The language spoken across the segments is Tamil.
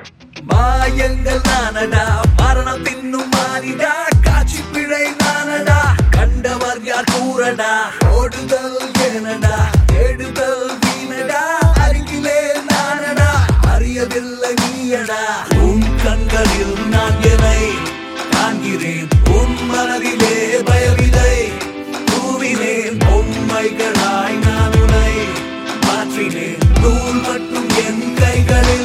மாயங்கள் நானடா மரணம் தின்னும் மானிடா காட்சி பிழை நானடா கண்டவர் யார் கூறடா ஓடுதல் ஏனடா தேடுதல் வீணடா அருகிலே நானடா அறியவில்லை நீயடா உன் கண்களில் நான் என்னை காண்கிறேன் உன் மனதிலே பயவில்லை தூவினேன் பொம்மைகளாய் நான் உன்னை மாற்றினேன் நூல் மட்டும் என் கைகளில்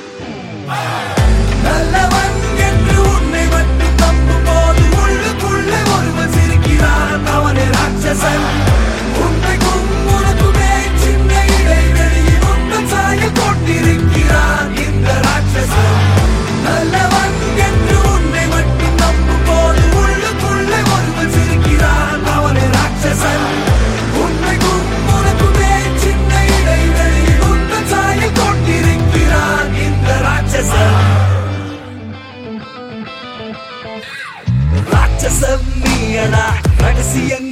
நல்லவன் என்று உன்னை மட்டும் நம்பும் போது உள்ளுக்குள்ளே ஒருவன் சிரிக்கிறான் அவனே ராட்சசன் உன்னைக்கும் உனக்குமே சின்ன இடைவெளியில் உங்கள் சாயல் கொண்டிருக்கிறான் இந்த ராட்சசன் நல்லவன் என்று உன்னை மட்டும் நம்பும் போது உள்ளுக்குள்ளே ஒருவன் சிரிக்கிறான் அவனே ராட்சசன் உன்னைக்கும் உனக்குமே சின்ன இடைவெளியில் உங்கள் சாயல் கொண்டிருக்கிறான் இந்த ராட்சசன் ராட்சசம் நீயடா ரகசியங்கள்